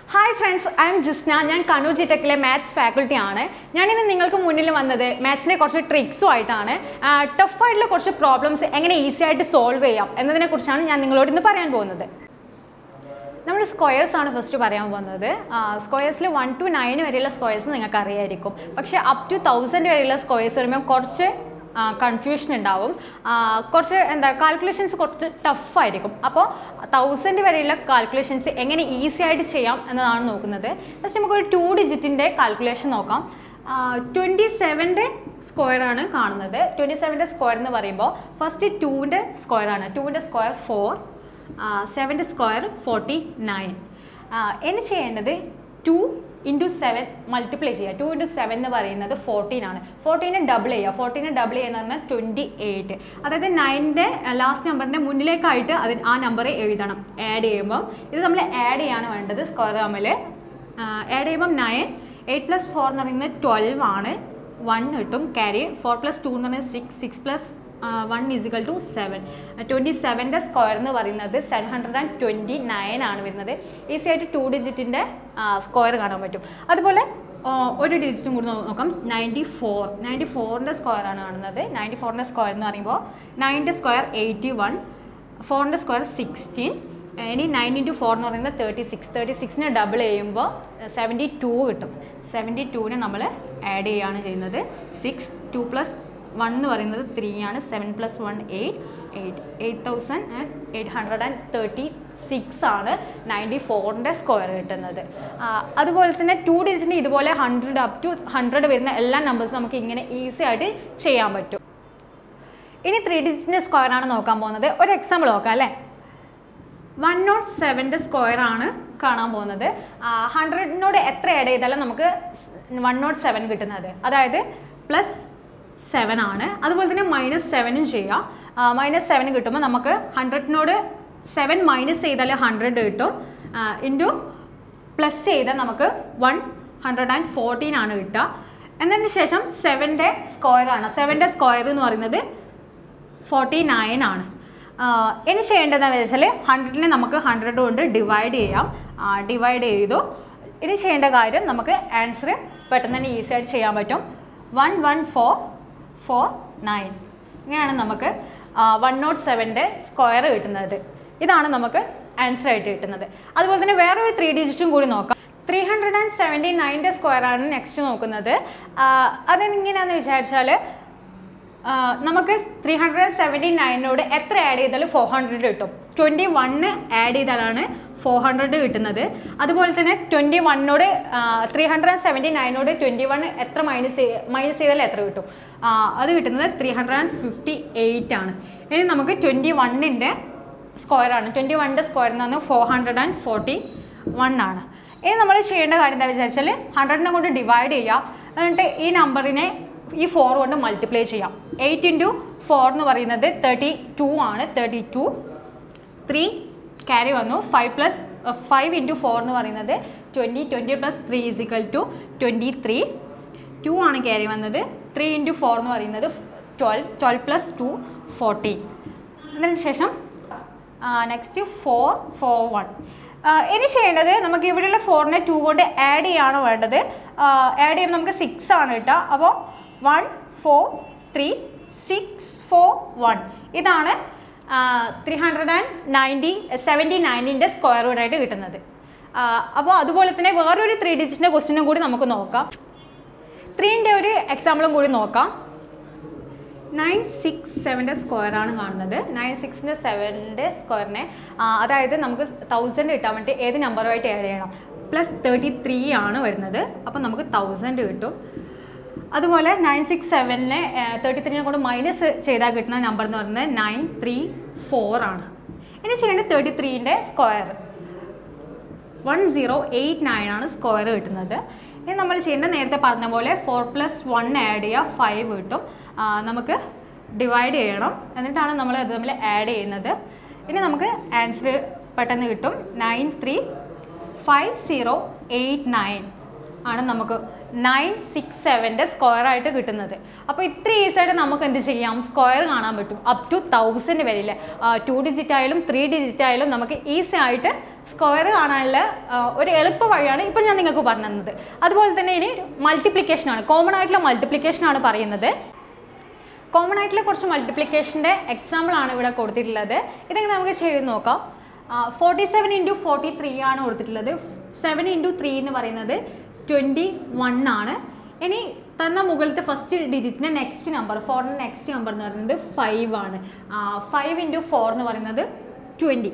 Hi friends I am Jisna ഞാൻ Kannur ജിടെക്കിലെ maths faculty ആണ് ഞാനിന്ന് നിങ്ങൾക്ക് മുന്നിൽ വന്നത് മാത്സിൻ്റെ കുറച്ച് ട്രിക്സും ആയിട്ടാണ് ടഫായിട്ടുള്ള കുറച്ച് പ്രോബ്ലംസ് എങ്ങനെ ഈസി ആയിട്ട് സോൾവ് ചെയ്യാം എന്നതിനെ കുറിച്ചാണ് ഞാൻ നിങ്ങളോട് ഇന്ന് പറയാൻ പോകുന്നത് നമ്മൾ സ്ക്വയേഴ്സ് ആണ് ഫസ്റ്റ് പറയാൻ പോകുന്നത് സ്ക്വയേഴ്സിൽ വൺ ടു നയൻ വരെയുള്ള സ്ക്വയേഴ്സ് നിങ്ങൾക്ക് അറിയായിരിക്കും പക്ഷേ അപ് ടു തൗസൻഡ് വരെയുള്ള സ്ക്വയേഴ്സ് വരുമ്പോൾ കുറച്ച് കൺഫ്യൂഷൻ ഉണ്ടാവും ആ, കുറച്ച് എന്താ കാൽക്കുലേഷൻസ് കുറച്ച് ടഫായിരിക്കും അപ്പോൾ തൗസൻഡ് വരെയുള്ള കാൽക്കുലേഷൻസ് എങ്ങനെ ഈസി ആയിട്ട് ചെയ്യാം എന്നതാണ് നോക്കുന്നത് ഫസ്റ്റ് നമുക്കൊരു ടു ഡിജിറ്റിൻ്റെ കാൽക്കുലേഷൻ നോക്കാം ട്വൻറ്റി സെവൻ്റെ സ്ക്വയർ ആണ് കാണുന്നത് ട്വൻറ്റി സെവൻ്റെ സ്ക്വയർ എന്ന് പറയുമ്പോൾ ഫസ്റ്റ് ടൂവിൻ്റെ സ്ക്വയർ ആണ് ടൂവിൻ്റെ സ്ക്വയർ ഫോർ സെവൻ്റെ സ്ക്വയർ ഫോർട്ടി നയൻ ഇനി ചെയ്യേണ്ടത് ടു ഇൻറ്റു സെവൻ മൾട്ടിപ്ലൈ ചെയ്യുക ടു ഇൻറ്റു സെവൻ എന്ന് പറയുന്നത് ഫോർട്ടീൻ ആണ് ഫോർട്ടീനെ ഡബിൾ ചെയ്യുക ഫോർട്ടീനെ ഡബിൾ ചെയ്യുക എന്ന് പറഞ്ഞാൽ ട്വൻറ്റി എയ്റ്റ് അതായത് നയൻ്റെ ലാസ്റ്റ് നമ്പറിൻ്റെ മുന്നിലേക്കായിട്ട് അതിന് ആ നമ്പർ എഴുതണം ആഡ് ചെയ്യുമ്പോൾ ഇത് നമ്മൾ ആഡ് ചെയ്യാണ് വേണ്ടത് സ്ക്വയർ തമ്മിൽ ആഡ് ചെയ്യുമ്പം നയൻ എയ്റ്റ് പ്ലസ് ഫോർ എന്ന് പറയുന്നത് ട്വൽവ് ആണ് വൺ കിട്ടും ക്യാരി ഫോർ പ്ലസ് ടു എന്ന് പറയുന്നത് six six plus one is equal to seven twenty സെവൻ്റെ സ്ക്വയർ എന്ന് പറയുന്നത് seven hundred and twenty nine ആണ് വരുന്നത് ഈസി ആയിട്ട് ടു ഡിജിറ്റിൻ്റെ സ്ക്വയർ കാണാൻ പറ്റും അതുപോലെ ആ, ഒരു ഡിജിറ്റും കൂടി നോ- നോക്കാം നയൻറ്റി ഫോർ നയൻറ്റി ഫോറിൻ്റെ സ്ക്വയർ ആണ് കാണുന്നത് നയൻറ്റി ഫോറിൻ്റെ സ്ക്വയർ എന്ന് പറയുമ്പോൾ നയൻ്റെ സ്ക്വയർ എയ്റ്റി വൺ ഫോറിൻ്റെ സ്ക്വയർ സിക്സ്റ്റീൻ ഇനി നയൻ ഇൻറ്റു ഫോർ എന്ന് പറയുന്നത് തേർട്ടി സിക്സ് തേർട്ടി സിക്സിനെ ഡബിൾ ചെയ്യുമ്പോൾ സെവൻറ്റി ടു കിട്ടും സെവൻറ്റി ടുവിനെ നമ്മൾ ആഡ് ചെയ്യുകയാണ് ചെയ്യുന്നത് സിക്സ് ടു പ്ലസ് വൺ എന്ന് പറയുന്നത് ത്രീ ആണ് seven plus one eight eight eight thousand and eight hundred and thirty six ആണ് നയൻറ്റി ഫോറിൻ്റെ സ്ക്വയർ കിട്ടുന്നത് ആ, അതുപോലെ തന്നെ ടു ഡിജിറ്റിന് ഇതുപോലെ ഹൺഡ്രഡ് അപ് ടു ഹൺഡ്രഡ് വരുന്ന എല്ലാ നമ്പേഴ്സും നമുക്ക് ഇങ്ങനെ ഈസി ആയിട്ട് ചെയ്യാൻ പറ്റും ഇനി ത്രീ ഡിജിറ്റിൻ്റെ സ്ക്വയർ ആണ് നോക്കാൻ പോകുന്നത് ഒരു എക്സാമ്പിൾ നോക്കാം അല്ലേ വൺ നോട്ട് സെവൻ്റെ സ്ക്വയർ ആണ് കാണാൻ പോകുന്നത് ഹൺഡ്രഡിനോട് എത്ര ആഡ് ചെയ്താലും നമുക്ക് വൺ നോട്ട് സെവൻ കിട്ടുന്നത് അതായത് പ്ലസ് സെവൻ ആണ് അതുപോലെ തന്നെ മൈനസ് സെവനും ചെയ്യാം മൈനസ് സെവൻ കിട്ടുമ്പോൾ നമുക്ക് ഹൺഡ്രഡിനോട് സെവൻ മൈനസ് ചെയ്താൽ ഹൺഡ്രഡ് കിട്ടും ഇൻറ്റു പ്ലസ് ചെയ്താൽ നമുക്ക് വൺ ഹൺഡ്രഡ് ആൻഡ് ഫോർട്ടീൻ ആണ് കിട്ടുക എന്നതിന് ശേഷം സെവൻ്റെ സ്ക്വയർ ആണ് സെവൻ്റെ സ്ക്വയർ എന്ന് പറയുന്നത് ഫോർട്ടി നയൻ ആണ് ആഹ് ഇനി ചെയ്യേണ്ടതെന്ന് വെച്ചാൽ ഹൺഡ്രഡിനെ നമുക്ക് ഹൺഡ്രഡ് കൊണ്ട് ഡിവൈഡ് ചെയ്യാം ഡിവൈഡ് ചെയ്തു ഇനി ചെയ്യേണ്ട കാര്യം നമുക്ക് ആൻസർ പെട്ടെന്ന് തന്നെ ഈസി ആയിട്ട് ചെയ്യാൻ പറ്റും one one four four nine ഇങ്ങനെയാണ് നമുക്ക് വൺ നോട്ട് സെവൻ്റെ സ്ക്വയർ കിട്ടുന്നത് ഇതാണ് നമുക്ക് ആൻസർ ആയിട്ട് കിട്ടുന്നത് അതുപോലെ തന്നെ വേറെ ഒരു ത്രീ ഡിജിറ്റും കൂടി നോക്കാം ത്രീ ഹൺഡ്രഡ് ആൻഡ് സെവൻറ്റി നയൻ്റെ സ്ക്വയർ ആണ് നെക്സ്റ്റ് നോക്കുന്നത് അതെങ്ങനെയാണെന്ന് വിചാരിച്ചാൽ ആ, നമുക്ക് ത്രീ ഹൺഡ്രഡ് ആൻഡ് സെവൻറ്റി നയനോട് എത്ര ആഡ് ചെയ്താലും ഫോർ ഹൺഡ്രഡ് കിട്ടും ട്വൻറ്റി വണ്ണ് ആഡ് ചെയ്താലാണ് ഫോർ ഹൺഡ്രഡ് കിട്ടുന്നത് അതുപോലെ തന്നെ ട്വൻറ്റി വണ്ണോട് ത്രീ ഹൺഡ്രഡ് ആൻഡ് സെവൻറ്റി നയനോട് ട്വൻറ്റി വൺ എത്ര മൈനസ് മൈനസ് ചെയ്താൽ എത്ര കിട്ടും ആ, അത് കിട്ടുന്നത് three hundred and fifty eight ആണ് ഇനി നമുക്ക് ട്വൻറ്റി വണ്ണിൻ്റെ സ്ക്വയർ ആണ് ട്വൻറ്റി വണ്ണിൻ്റെ സ്ക്വയർ എന്ന് പറഞ്ഞാൽ four hundred and forty one ആണ് ഇനി നമ്മൾ ചെയ്യേണ്ട കാര്യം എന്താ വിചാരിച്ചാൽ ഹൺഡ്രഡിനെ കൊണ്ട് ഡിവൈഡ് ചെയ്യുക എന്നിട്ട് ഈ നമ്പറിനെ ഈ ഫോർ കൊണ്ട് മൾട്ടിപ്ലൈ ചെയ്യാം എയ്റ്റ് ഇൻറ്റു ഫോർ എന്ന് പറയുന്നത് തേർട്ടി ടു ആണ് തേർട്ടി ടു ത്രീ ക്യാരി വന്നു five plus five into four എന്ന് പറയുന്നത് twenty twenty plus three is equal to twenty three two ആണ് ക്യാരി വന്നത് ത്രീ ഇൻറ്റു ഫോർ എന്ന് പറയുന്നത് twelve twelve plus two fourteen അതിന് ശേഷം നെക്സ്റ്റ് ഫോർ ഫോർ വൺ ഇനി ചെയ്യേണ്ടത് നമുക്ക് ഇവിടെയുള്ള ഫോറിനെ ടു കൊണ്ട് ആഡ് ചെയ്യാണ് വേണ്ടത് ആഡ് ചെയ്യുമ്പോൾ നമുക്ക് സിക്സ് ആണ് കിട്ടുക അപ്പോൾ one four three six four one ഇതാണ് three hundred and ninety seventy നയൻറ്റിൻ്റെ സ്ക്വയർ റൂട്ടായിട്ട് കിട്ടുന്നത് അപ്പോൾ അതുപോലെ തന്നെ വേറൊരു ത്രീ ഡിജിറ്റിൻ്റെ ക്വസ്റ്റിനും കൂടി നമുക്ക് നോക്കാം ത്രീൻ്റെ ഒരു എക്സാമ്പിളും കൂടി നോക്കാം നയൻ സിക്സ് സെവൻ്റെ സ്ക്വയർ ആണ് കാണുന്നത് നയൻ സിക്സിൻ്റെ സെവൻ്റെ സ്ക്വയറിനെ അതായത് നമുക്ക് തൗസൻഡ് കിട്ടാൻ വേണ്ടി ഏത് നമ്പറുമായിട്ട് ആഡ് ചെയ്യണം പ്ലസ് തേർട്ടി ത്രീ ആണ് വരുന്നത് അപ്പോൾ നമുക്ക് തൗസൻഡ് കിട്ടും അതുപോലെ നയൻ സിക്സ് സെവനിനെ തേർട്ടി ത്രീനെ കൊണ്ട് മൈനസ് ചെയ്താൽ കിട്ടുന്ന നമ്പർ എന്ന് പറയുന്നത് നയൻ ത്രീ ഫോർ ആണ് ഇനി ചെയ്യേണ്ടത് തേർട്ടി ത്രീൻ്റെ square one zero eight nine ആണ് സ്ക്വയർ കിട്ടുന്നത് ഇനി നമ്മൾ ചെയ്യേണ്ട നേരത്തെ പറഞ്ഞ പോലെ ഫോർ പ്ലസ് വൺ ആഡ് ചെയ്യുക ഫൈവ് കിട്ടും ആ, നമുക്ക് ഡിവൈഡ് ചെയ്യണം എന്നിട്ടാണ് നമ്മൾ അത് തമ്മിൽ ആഡ് ചെയ്യുന്നത് ഇനി നമുക്ക് ആൻസർ പെട്ടെന്ന് കിട്ടും nine three five zero eight nine ആണ് നമുക്ക് നയൻ സിക്സ് സെവൻ്റെ സ്ക്വയർ ആയിട്ട് കിട്ടുന്നത് അപ്പോൾ ഇത്ര ഈസി ആയിട്ട് നമുക്ക് എന്ത് ചെയ്യാം സ്ക്വയർ കാണാൻ പറ്റും അപ് ടു തൗസൻഡ് വരെയില്ലേ ടു ഡിജിറ്റ് ആയാലും ത്രീ ഡിജിറ്റ് ആയാലും നമുക്ക് ഈസി ആയിട്ട് സ്ക്വയർ കാണാനുള്ള ആ, ഒരു എളുപ്പ വഴിയാണ് ഇപ്പം ഞാൻ നിങ്ങൾക്ക് പറഞ്ഞു തന്നത് അതുപോലെ തന്നെ ഇനി മൾട്ടിപ്ലിക്കേഷൻ ആണ് കോമൺ ആയിട്ടുള്ള മൾട്ടിപ്ലിക്കേഷൻ ആണ് പറയുന്നത് കോമൺ ആയിട്ടുള്ള കുറച്ച് മൾട്ടിപ്ലിക്കേഷൻ്റെ എക്സാമ്പിൾ ആണ് ഇവിടെ കൊടുത്തിട്ടുള്ളത് ഇതെങ്ങനെ നമുക്ക് ചെയ്ത് നോക്കാം forty seven into forty three ആണ് കൊടുത്തിട്ടുള്ളത് സെവൻ ഇൻറ്റു ത്രീ എന്ന് പറയുന്നത് ട്വൻറ്റി വൺ ആണ് ഇനി തന്ന മുകളിലത്തെ ഫസ്റ്റ് ഡിജിറ്റിൻ്റെ നെക്സ്റ്റ് നമ്പർ ഫോറിൻ്റെ നെക്സ്റ്റ് നമ്പർ എന്ന് പറയുന്നത് ഫൈവ് ആണ് ഫൈവ് ഇൻറ്റു ഫോർ എന്ന് പറയുന്നത് ട്വൻറ്റി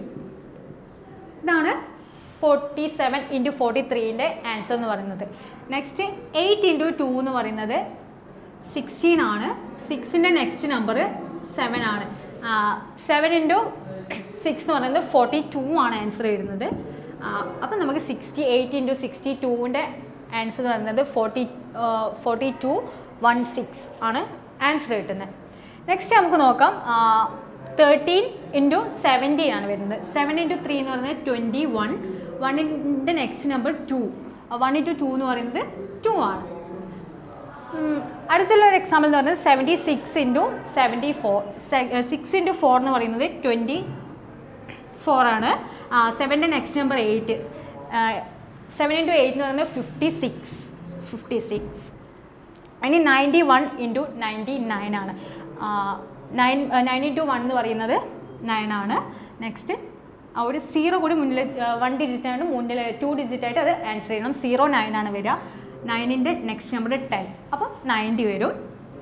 ഇതാണ് ഫോർട്ടി സെവൻ ഇൻറ്റു ഫോർട്ടി ത്രീൻ്റെ ആൻസർ എന്ന് പറയുന്നത് നെക്സ്റ്റ് എയ്റ്റ് ഇൻറ്റു ടു എന്ന് പറയുന്നത് സിക്സ്റ്റീൻ ആണ് സിക്സിൻ്റെ നെക്സ്റ്റ് നമ്പർ സെവൻ ആണ് സെവൻ ഇൻറ്റു സിക്സ് എന്ന് പറയുന്നത് ഫോർട്ടി ടു ആണ് ആൻസർ വരുന്നത് അപ്പം നമുക്ക് സിക്സ്റ്റി എയ്റ്റ് ഇൻറ്റു സിക്സ്റ്റി ടുവിൻ്റെ ആൻസർ എന്ന് പറയുന്നത് forty forty two one six ആണ് ആൻസർ കിട്ടുന്നത് നെക്സ്റ്റ് നമുക്ക് നോക്കാം തേർട്ടീൻ ഇൻറ്റു സെവൻറ്റീൻ ആണ് വരുന്നത് സെവൻ ഇൻറ്റു ത്രീ എന്ന് പറയുന്നത് ട്വൻറ്റി വൺ വണ്ണിൻ്റെ next number two one into two എന്ന് പറയുന്നത് ടു ആണ് ഉം, അടുത്തുള്ള ഒരു എക്സാമ്പിൾ എന്ന് പറയുന്നത് seventy six into seventy four six into four എന്ന് പറയുന്നത് ട്വൻറ്റി ഫോർ ആണ് സെവൻ്റെ next number eight seven into eight എന്ന് പറയുന്നത് ഫിഫ്റ്റി സിക്സ് ഫിഫ്റ്റി സിക്സ് ഇനി ninety one into ninety nine ആണ് നയൻ നയൻ ഇൻറ്റു വൺ എന്ന് പറയുന്നത് നയൻ ആണ് നെക്സ്റ്റ് ആ ഒരു സീറോ കൂടി മുന്നിൽ വൺ ഡിജിറ്റ് ആണ് മുന്നിൽ ടു ഡിജിറ്റ് ആയിട്ട് അത് ആൻസർ ചെയ്യണം സീറോ നയൻ ആണ് വരിക നയനിൻ്റെ നെക്സ്റ്റ് നമ്പർ ടെൻ അപ്പോൾ നയൻറ്റി വരും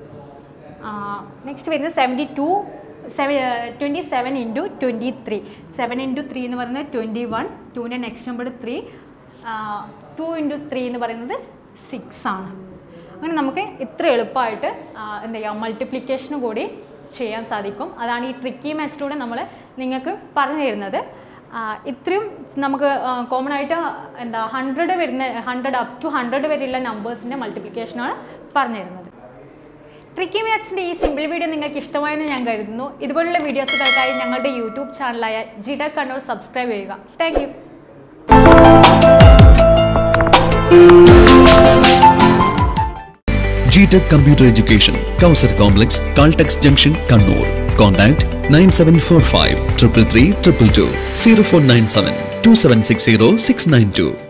നെക്സ്റ്റ് വരുന്നത് seventy two seven twenty seven into twenty three seven into three എന്ന് പറയുന്നത് ട്വൻറ്റി വൺ ടുവിൻ്റെ next number three two into three എന്ന് പറയുന്നത് സിക്സ് ആണ് അങ്ങനെ നമുക്ക് ഇത്ര എളുപ്പമായിട്ട് ആ, എന്താ ചെയ്യുക മൾട്ടിപ്ലിക്കേഷന് കൂടി ചെയ്യാൻ സാധിക്കും അതാണ് ഈ ട്രിക്കി മാച്ചിലൂടെ നമ്മൾ നിങ്ങൾക്ക് പറഞ്ഞു തരുന്നത് ആ, ഇത്രയും നമുക്ക് കോമൺ ആയിട്ട് എന്താ ഹൺഡ്രഡ് വരുന്ന ഹൺഡ്രഡ് അപ് ടു ഹൺഡ്രഡ് വരെയുള്ള നമ്പേഴ്സിൻ്റെ മൾട്ടിപ്ലിക്കേഷനാണ് പറഞ്ഞു തരുന്നത് ട്രിക്കി മാത്സിൻ്റെ ഈ സിമ്പിൾ വീഡിയോ നിങ്ങൾക്ക് ഇഷ്ടമായെന്ന് ഞാൻ കരുതുന്നു ഇതുപോലുള്ള വീഡിയോസുകൾക്കായി ഞങ്ങളുടെ യൂട്യൂബ് ചാനലായ ജിഡ കണ്ണൂർ സബ്സ്ക്രൈബ് ചെയ്യുക thank you GTech Computer Education, Kausar Complex, Caltex Junction, Kannur. Contact 9745 333 222 0497 2760 692.